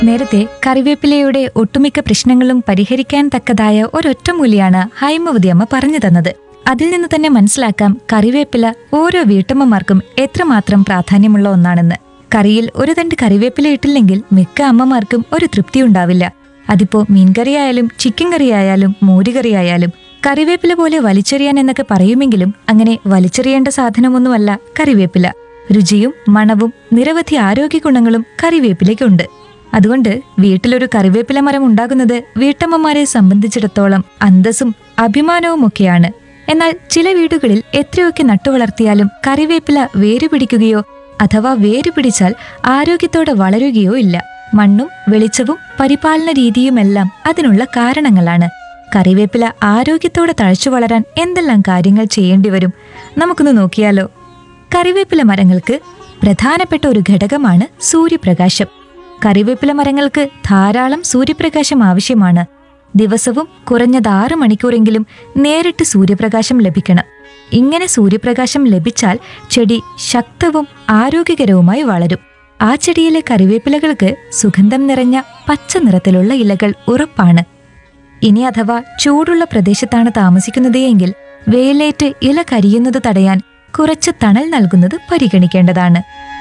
നേരത്തെ കറിവേപ്പിലയുടെ ഒട്ടുമിക്ക പ്രശ്നങ്ങളും പരിഹരിക്കാൻ തക്കതായ ഒരൊറ്റമൂലിയാണ് ഹൈമവതി അമ്മ പറഞ്ഞു തന്നത് അതിൽ നിന്ന് തന്നെ മനസ്സിലാക്കാം കറിവേപ്പില ഓരോ വീട്ടമ്മമാർക്കും എത്രമാത്രം പ്രാധാന്യമുള്ള ഒന്നാണെന്ന് കറിയിൽ ഒരു തണ്ട് കറിവേപ്പില ഇട്ടില്ലെങ്കിൽ മിക്ക അമ്മമാർക്കും ഒരു തൃപ്തി ഉണ്ടാവില്ല അതിപ്പോ മീൻകറിയായാലും ചിക്കൻ കറിയായാലും മോരുകറിയായാലും കറിവേപ്പില പോലെ വലിച്ചെറിയാൻ എന്നൊക്കെ പറയുമെങ്കിലും അങ്ങനെ വലിച്ചെറിയേണ്ട സാധനമൊന്നുമല്ല കറിവേപ്പില രുചിയും മണവും നിരവധി ആരോഗ്യ ഗുണങ്ങളും കറിവേപ്പിലയ്ക്കുണ്ട് അതുകൊണ്ട് വീട്ടിലൊരു കറിവേപ്പില മരം ഉണ്ടാകുന്നത് വീട്ടമ്മമാരെ സംബന്ധിച്ചിടത്തോളം അന്തസ്സും അഭിമാനവുമൊക്കെയാണ് എന്നാൽ ചില വീടുകളിൽ എത്രയൊക്കെ നട്ടുവളർത്തിയാലും കറിവേപ്പില വേരുപിടിക്കുകയോ അഥവാ വേരുപിടിച്ചാൽ ആരോഗ്യത്തോടെ വളരുകയോ ഇല്ല മണ്ണും വെളിച്ചവും പരിപാലന രീതിയുമെല്ലാം അതിനുള്ള കാരണങ്ങളാണ് കറിവേപ്പില ആരോഗ്യത്തോടെ തഴച്ചു വളരാൻ എന്തെല്ലാം കാര്യങ്ങൾ ചെയ്യേണ്ടി വരും നമുക്കൊന്ന് നോക്കിയാലോ കറിവേപ്പില മരങ്ങൾക്ക് പ്രധാനപ്പെട്ട ഒരു ഘടകമാണ് സൂര്യപ്രകാശം കറിവേപ്പില മരങ്ങൾക്ക് ധാരാളം സൂര്യപ്രകാശം ആവശ്യമാണ് ദിവസവും കുറഞ്ഞത് ആറ് മണിക്കൂറെങ്കിലും നേരിട്ട് സൂര്യപ്രകാശം ലഭിക്കണം ഇങ്ങനെ സൂര്യപ്രകാശം ലഭിച്ചാൽ ചെടി ശക്തവും ആരോഗ്യകരവുമായി വളരും ആ ചെടിയിലെ കറിവേപ്പിലകൾക്ക് സുഗന്ധം നിറഞ്ഞ പച്ച നിറത്തിലുള്ള ഇലകൾ ഉറപ്പാണ് ഇനി അഥവാ ചൂടുള്ള പ്രദേശത്താണ് താമസിക്കുന്നത് എങ്കിൽ വെയിലേറ്റ് ഇല കരിയുന്നത് തടയാൻ കുറച്ച് തണൽ നൽകുന്നത് പരിഗണിക്കേണ്ടതാണ്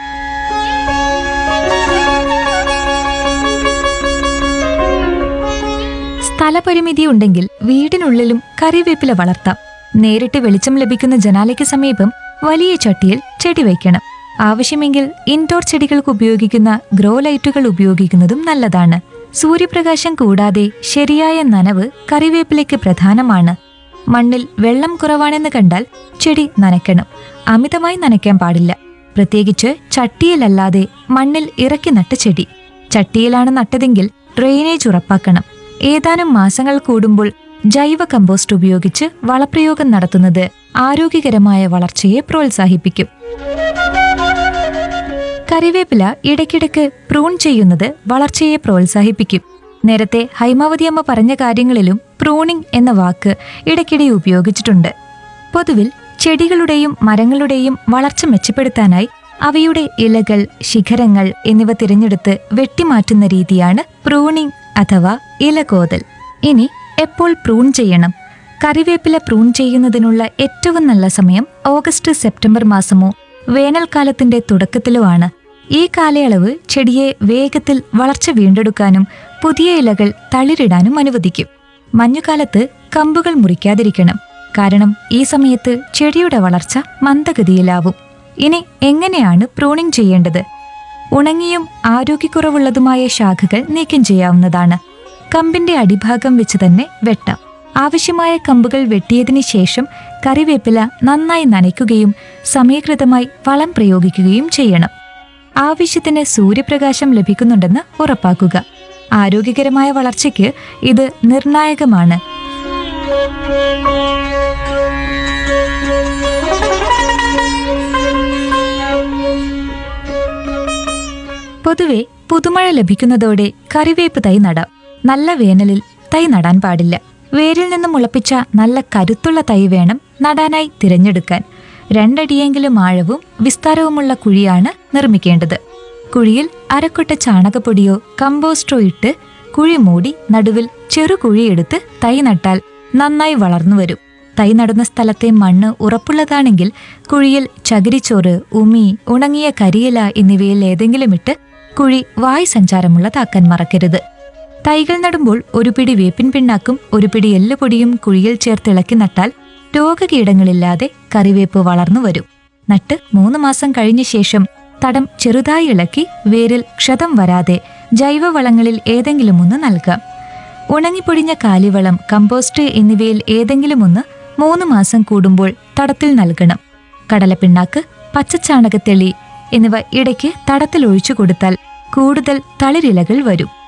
സ്ഥലപരിമിതി ഉണ്ടെങ്കിൽ വീടിനുള്ളിലും കറിവേപ്പില വളർത്താം നേരിട്ട് വെളിച്ചം ലഭിക്കുന്ന ജനാലയ്ക്ക് സമീപം വലിയ ചട്ടിയിൽ ചെടി വയ്ക്കണം ആവശ്യമെങ്കിൽ ഇൻഡോർ ചെടികൾക്ക് ഉപയോഗിക്കുന്ന ഗ്രോ ലൈറ്റുകൾ ഉപയോഗിക്കുന്നതും നല്ലതാണ് സൂര്യപ്രകാശം കൂടാതെ ശരിയായ നനവ് കറിവേപ്പിലയ്ക്ക് പ്രധാനമാണ് മണ്ണിൽ വെള്ളം കുറവാണെന്ന് കണ്ടാൽ ചെടി നനയ്ക്കണം അമിതമായി നനയ്ക്കാൻ പാടില്ല പ്രത്യേകിച്ച് ചട്ടിയിലല്ലാതെ മണ്ണിൽ ഇറക്കി നട്ട ചെടി ചട്ടിയിലാണ് നട്ടതെങ്കിൽ ഡ്രെയിനേജ് ഉറപ്പാക്കണം ഏതാനും മാസങ്ങൾ കൂടുമ്പോൾ ജൈവ കമ്പോസ്റ്റ് ഉപയോഗിച്ച് വളപ്രയോഗം നടത്തുന്നത് ആരോഗ്യകരമായ വളർച്ചയെ പ്രോത്സാഹിപ്പിക്കും കറിവേപ്പില ഇടയ്ക്കിടയ്ക്ക് പ്രൂൺ ചെയ്യുന്നത് വളർച്ചയെ പ്രോത്സാഹിപ്പിക്കും നേരത്തെ ഹൈമാവതി അമ്മ പറഞ്ഞ കാര്യങ്ങളിലും പ്രൂണിംഗ് എന്ന വാക്ക് ഇടയ്ക്കിടെ ഉപയോഗിച്ചിട്ടുണ്ട് പൊതുവിൽ ചെടികളുടെയും മരങ്ങളുടെയും വളർച്ച മെച്ചപ്പെടുത്താനായി അവയുടെ ഇലകൾ ശിഖരങ്ങൾ എന്നിവ തിരഞ്ഞെടുത്ത് വെട്ടിമാറ്റുന്ന രീതിയാണ് പ്രൂണിംഗ് അഥവാ ഇലകോതൽ ഇനി എപ്പോൾ പ്രൂൺ ചെയ്യണം കറിവേപ്പില പ്രൂൺ ചെയ്യുന്നതിനുള്ള ഏറ്റവും നല്ല സമയം ഓഗസ്റ്റ് സെപ്റ്റംബർ മാസമോ വേനൽക്കാലത്തിന്റെ തുടക്കത്തിലോ ആണ് ഈ കാലയളവ് ചെടിയെ വേഗത്തിൽ വളർച്ച വീണ്ടെടുക്കാനും പുതിയ ഇലകൾ തളിരിടാനും അനുവദിക്കും മഞ്ഞുകാലത്ത് കമ്പുകൾ മുറിക്കാതിരിക്കണം കാരണം ഈ സമയത്ത് ചെടിയുടെ വളർച്ച മന്ദഗതിയിലാവും ഇനി എങ്ങനെയാണ് പ്രൂണിംഗ് ചെയ്യേണ്ടത് ഉണങ്ങിയും ആരോഗ്യക്കുറവുള്ളതുമായ ശാഖകൾ നീക്കം ചെയ്യാവുന്നതാണ് കമ്പിന്റെ അടിഭാഗം വെച്ച് തന്നെ വെട്ടാം ആവശ്യമായ കമ്പുകൾ വെട്ടിയതിനു ശേഷം കറിവേപ്പില നന്നായി നനയ്ക്കുകയും സമീകൃതമായി വളം പ്രയോഗിക്കുകയും ചെയ്യണം ആവശ്യത്തിന് സൂര്യപ്രകാശം ലഭിക്കുന്നുണ്ടെന്ന് ഉറപ്പാക്കുക ആരോഗ്യകരമായ വളർച്ചയ്ക്ക് ഇത് നിർണായകമാണ് പൊതുവെ പുതുമഴ ലഭിക്കുന്നതോടെ കറിവേപ്പ് തൈ നടാം നല്ല വേനലിൽ തൈ നടാൻ പാടില്ല വേരിൽ നിന്ന് മുളപ്പിച്ച നല്ല കരുത്തുള്ള തൈ വേണം നടാനായി തിരഞ്ഞെടുക്കാൻ രണ്ടടിയെങ്കിലും ആഴവും വിസ്താരവുമുള്ള കുഴിയാണ് നിർമ്മിക്കേണ്ടത് കുഴിയിൽ അരക്കൊട്ട ചാണകപ്പൊടിയോ കമ്പോസ്റ്റോ ഇട്ട് കുഴി മൂടി നടുവിൽ ചെറു കുഴിയെടുത്ത് തൈ നട്ടാൽ നന്നായി വളർന്നു വരും തൈ നടുന്ന സ്ഥലത്തെ മണ്ണ് ഉറപ്പുള്ളതാണെങ്കിൽ കുഴിയിൽ ചകിരിച്ചോറ് ഉമി ഉണങ്ങിയ കരിയില എന്നിവയിൽ ഏതെങ്കിലും ഇട്ട് കുഴി വായു സഞ്ചാരമുള്ളതാക്കാൻ മറക്കരുത് തൈകൾ നടുമ്പോൾ ഒരു പിടി വേപ്പിൻ പിണ്ണാക്കും ഒരു പിടി എല്ലുപൊടിയും കുഴിയിൽ ചേർത്ത് ഇളക്കി നട്ടാൽ രോഗകീടങ്ങളില്ലാതെ കറിവേപ്പ് വളർന്നു വരും നട്ട് മൂന്ന് മാസം കഴിഞ്ഞ ശേഷം തടം ചെറുതായി ഇളക്കി വേരിൽ ക്ഷതം വരാതെ ജൈവവളങ്ങളിൽ ഏതെങ്കിലും ഒന്ന് നൽകാം ഉണങ്ങിപ്പൊടിഞ്ഞ കാലിവളം കമ്പോസ്റ്റ് എന്നിവയിൽ ഏതെങ്കിലും ഒന്ന് മൂന്ന് മാസം കൂടുമ്പോൾ തടത്തിൽ നൽകണം കടലപ്പിണ്ണാക്ക് പച്ചച്ചാണകത്തെളി എന്നിവ ഇടയ്ക്ക് തടത്തിൽ ഒഴിച്ചു കൊടുത്താൽ കൂടുതൽ തളിരിലകൾ വരും